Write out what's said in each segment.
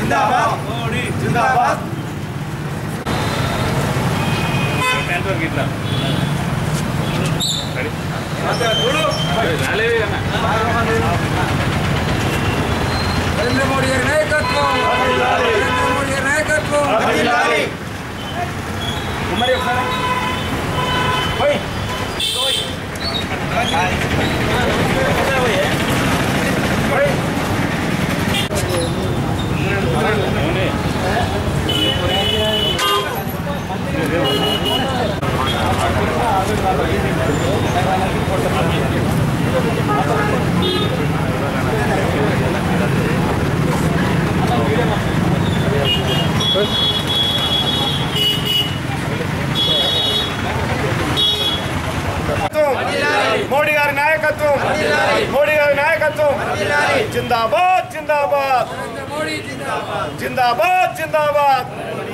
జిందాబాద్ మోడీ జిందాబాద్ నెట్వర్క్ ఇట్లా రెడీ? రాలేదు అన్న. నరేంద్ర మోడీ గారి నాయకత్వం నరేంద్ర మోడీ గారి నాయకత్వం మరి ఒకసారి పోయి అవునే. మోడీ గారి నాయకత్వం మోడీ గారి నాయకత్వం జిందాబాద్ జిందాబాద్ జిందాబాద్ జిందాబాద్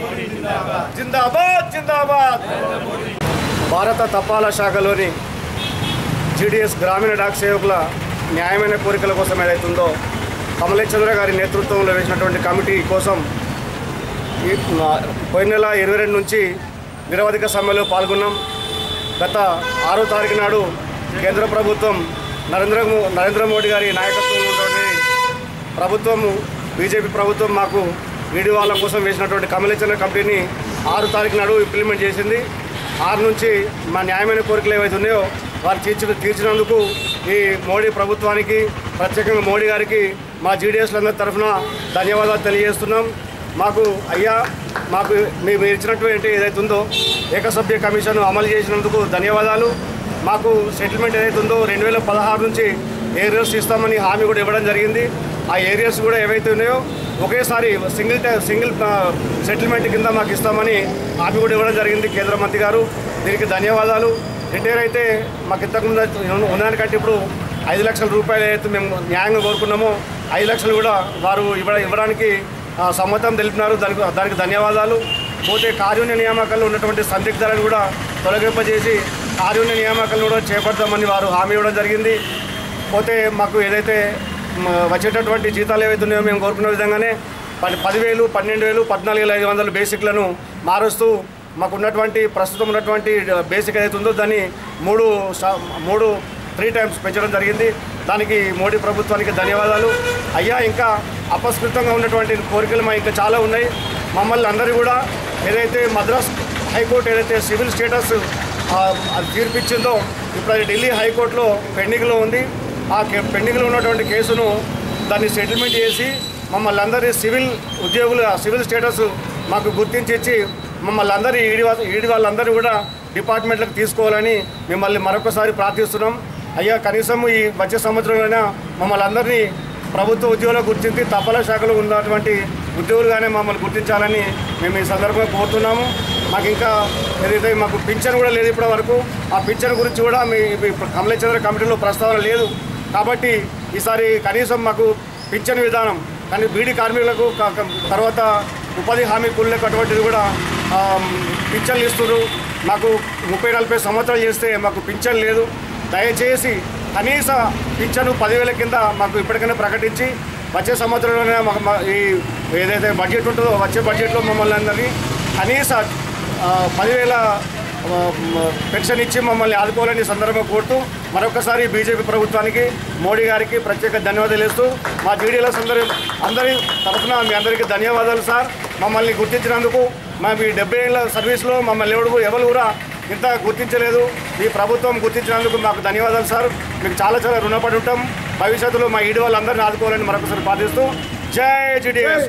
జిందాబాద్ జిందాబాద్ భారత తపాలా శాఖలోని జీడీఎస్ గ్రామీణ డాక్ సేవకుల న్యాయమైన కోరికల కోసం ఏదైతుందో కమలేశ్చంద్ర గారి నేతృత్వంలో వేసినటువంటి కమిటీ కోసం ఈ నా- పోయిన నెల ఇరవై రెండు నుంచి నిరవధిక సమ్మెలో పాల్గొన్నాం గత ఆరో తారీఖు నాడు కేంద్ర ప్రభుత్వం నరేంద్ర మో- నరేంద్ర మోడీ గారి నాయకత్వంలో ఉన్నటువంటి ప్రభుత్వము బీజేపీ ప్రభుత్వం మాకు వీడి వాళ్ళ కోసం వేసినటువంటి కమలేచంద్ర కమిటీని ఆరు తారీఖు నాడు ఇంప్లిమెంట్ చేసింది ఆరు నుంచి మా న్యాయమైన కోరికలు ఏవైతే ఉన్నాయో వారు తీర్చి తీర్చినందుకు ఈ మోడీ ప్రభుత్వానికి ప్రత్యేకంగా మోడీ గారికి మా జీడీఎస్లందరి తరఫున ధన్యవాదాలు తెలియజేస్తున్నాం మాకు అయ్యా మాకు మీ- మీరు ఇచ్చినటువంటి ఏదైతే ఉందో ఏకసభ్య కమిషన్ అమలు చేసినందుకు ధన్యవాదాలు మాకు సెటిల్మెంట్ ఏదైతే ఉందో రెండు వేల పదహారు నుంచి ఏరియాస్ ఇస్తామని హామీ కూడా ఇవ్వడం జరిగింది ఆ ఏరియాస్ కూడా ఏవైతే ఉన్నాయో ఒకేసారి సింగిల్ టై సింగిల్ ఆ, సెటిల్మెంట్ కింద మాకు ఇస్తామని హామీ కూడా ఇవ్వడం జరిగింది కేంద్ర మంత్రి గారు దీనికి ధన్యవాదాలు రిటైర్ అయితే మాకు ఇంతకుముందు ఉన్నదానికంటే ఇప్పుడు ఐదు లక్షల రూపాయలు అయితే మేము న్యాయంగా కోరుకున్నామో ఐదు లక్షలు కూడా వారు ఇవ్వ ఇవ్వడానికి ఆ, సమ్మతం తెలిపినారు దానికి దానికి ధన్యవాదాలు పోతే కార్యున్య నియామకాల్లో ఉన్నటువంటి సందిగ్ధాలను కూడా తొలగింపజేసి కార్యున్య నియామకాలను కూడా చేపడతామని వారు హామీ ఇవ్వడం జరిగింది పోతే మాకు ఏదైతే మ, వచ్చేటటువంటి జీతాలు ఏవైతే ఉన్నాయో మేము కోరుకున్న విధంగానే పది పదివేలు పన్నెండు వేలు పద్నాలుగు వేల ఐదు వందల బేసిక్లను మారుస్తూ మాకు ఉన్నటువంటి ప్రస్తుతం ఉన్నటువంటి బేసిక్ ఏదైతే ఉందో దాన్ని మూడు శా- మూడు త్రీ టైమ్స్ పెంచడం జరిగింది దానికి మోడీ ప్రభుత్వానికి ధన్యవాదాలు అయ్యా ఇంకా అపస్కృతంగా ఉన్నటువంటి కోరికలు మా ఇంకా చాలా ఉన్నాయి మమ్మల్ని అందరూ కూడా ఏదైతే మద్రాస్ హైకోర్టు ఏదైతే సివిల్ స్టేటస్ ఆ, అది తీర్పిచ్చిందో ఇప్పుడు అది ఢిల్లీ హైకోర్టులో పెండింగ్లో ఉంది ఆ కే- పెండింగ్లో ఉన్నటువంటి కేసును దాన్ని సెటిల్మెంట్ చేసి మమ్మల్ని అందరి సివిల్ ఉద్యోగుల సివిల్ స్టేటస్ మాకు గుర్తించి ఇచ్చి మమ్మల్ని అందరి ఈడి వా- ఈడి వాళ్ళందరూ కూడా డిపార్ట్మెంట్లకు తీసుకోవాలని మిమ్మల్ని మరొకసారి ప్రార్థిస్తున్నాం అయ్యా కనీసం ఈ వచ్చే సంవత్సరంలోనే మమ్మల్ని అందరినీ ప్రభుత్వ ఉద్యోగులకు గుర్తించి తపాలా శాఖలో ఉన్నటువంటి ఉద్యోగులుగానే మమ్మల్ని గుర్తించాలని మేము ఈ సందర్భంగా కోరుతున్నాము మాకు ఇంకా ఏదైతే మాకు పింఛన్ కూడా లేదు ఇప్పటి వరకు ఆ పింఛన్ గురించి కూడా మీ మీ కమలేశ్వర కమిటీలో ప్రస్తావన లేదు కాబట్టి ఈసారి కనీసం మాకు పింఛన్ విధానం కానీ బీడీ కార్మికులకు క- క- తర్వాత ఉపాధి హామీ కూలీలకు అటువంటిది కూడా ఆ, పింఛన్లు ఇస్తున్నారు మాకు ముప్పై నలభై సంవత్సరాలు చేస్తే మాకు పింఛన్ లేదు దయచేసి కనీస పింఛను పదివేల కింద మాకు ఇప్పటికైనా ప్రకటించి వచ్చే సంవత్సరంలోనే మాకు మా- ఈ ఏదైతే బడ్జెట్ ఉంటుందో వచ్చే బడ్జెట్లో మమ్మల్ని అందరినీ కనీస ఆ, పదివేల ఆ, మ- పెన్షన్ ఇచ్చి మమ్మల్ని ఆదుకోవాలని ఈ సందర్భంగా కోరుతూ మరొకసారి బీజేపీ ప్రభుత్వానికి మోడీ గారికి ప్రత్యేక ధన్యవాదాలు ఇస్తూ మా జీడీఎల్ఎస్ అందరి అందరి తరఫున మీ అందరికీ ధన్యవాదాలు సార్ మమ్మల్ని గుర్తించినందుకు మా మీ డెబ్బై ఏళ్ళ సర్వీస్లో మమ్మల్ని ఎవరు ఎవరు కూడా ఇంత గుర్తించలేదు ఈ ప్రభుత్వం గుర్తించినందుకు మాకు ధన్యవాదాలు సార్ మీకు చాలా చాలా రుణపడి ఉంటాం భవిష్యత్తులో మా ఈడి వాళ్ళందరినీ ఆదుకోవాలని మరొకసారి ప్రార్థిస్తూ జై జీడీఎస్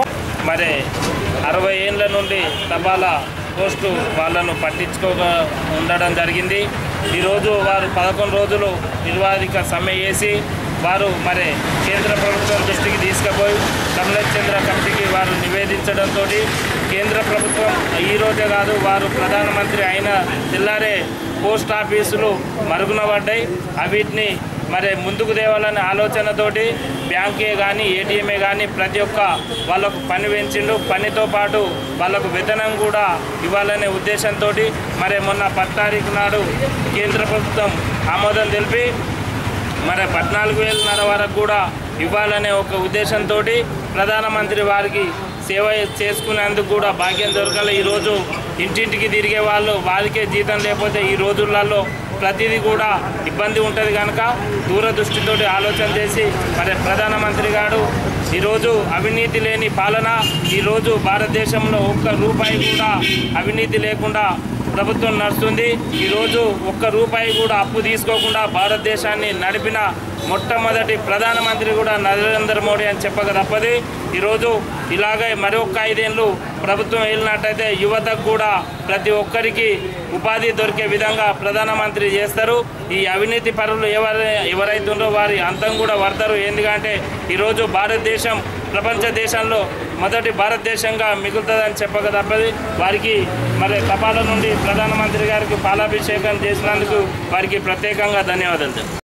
మరి అరవై ఏండ్ల నుండి తపాలా పోస్టు వాళ్ళను పట్టించుకోక ఉండడం జరిగింది ఈరోజు వారు పదకొండు రోజులు నిర్వాధిక సమ్మె చేసి వారు మరి కేంద్ర ప్రభుత్వం దృష్టికి తీసుకుపోయి కమలేష్ చంద్ర కమిటీకి వారు నివేదించడంతో కేంద్ర ప్రభుత్వం ఈ రోజే కాదు వారు ప్రధానమంత్రి అయిన తెల్లారే పోస్ట్ ఆఫీసులు మరుగున పడ్డాయి అవిటిని మరి ముందుకు తేవాలనే ఆలోచనతోటి బ్యాంకే కానీ ఏటీఎంఏ కానీ ప్రతి ఒక్క వాళ్ళకు పని పెంచిండు పనితో పాటు వాళ్ళకు వేతనం కూడా ఇవ్వాలనే ఉద్దేశంతో మరి మొన్న పది తారీఖు నాడు కేంద్ర ప్రభుత్వం ఆమోదం తెలిపి మరి పద్నాలుగు వేలన్నర వరకు కూడా ఇవ్వాలనే ఒక ఉద్దేశంతో ప్రధానమంత్రి వారికి సేవ చేసుకునేందుకు కూడా భాగ్యం దొరకాలి ఈరోజు ఇంటింటికి తిరిగే వాళ్ళు వారికే జీతం లేకపోతే ఈ రోజులలో ప్రతిదీ కూడా ఇబ్బంది ఉంటుంది కనుక దూరదృష్టితోటి ఆలోచన చేసి మరి ప్రధానమంత్రి గారు ఈరోజు అవినీతి లేని పాలన ఈరోజు భారతదేశంలో ఒక్క రూపాయి కూడా అవినీతి లేకుండా ప్రభుత్వం నడుస్తుంది ఈరోజు ఒక్క రూపాయి కూడా అప్పు తీసుకోకుండా భారతదేశాన్ని నడిపిన మొట్టమొదటి ప్రధానమంత్రి కూడా నరేంద్ర మోడీ అని చెప్పక తప్పది ఈరోజు ఇలాగే మరొక ఐదేళ్ళు ప్రభుత్వం వెళ్ళినట్టయితే యువతకు కూడా ప్రతి ఒక్కరికి ఉపాధి దొరికే విధంగా ప్రధానమంత్రి చేస్తారు ఈ అవినీతి పరులు ఎవరు ఎవరైతుందో వారి అంతం కూడా పడతారు ఎందుకంటే ఈరోజు భారతదేశం ప్రపంచ దేశంలో మొదటి భారతదేశంగా మిగులుతుందని చెప్పక తప్పది వారికి మరి తపాల నుండి ప్రధానమంత్రి గారికి పాలాభిషేకం చేసినందుకు వారికి ప్రత్యేకంగా ధన్యవాదాలు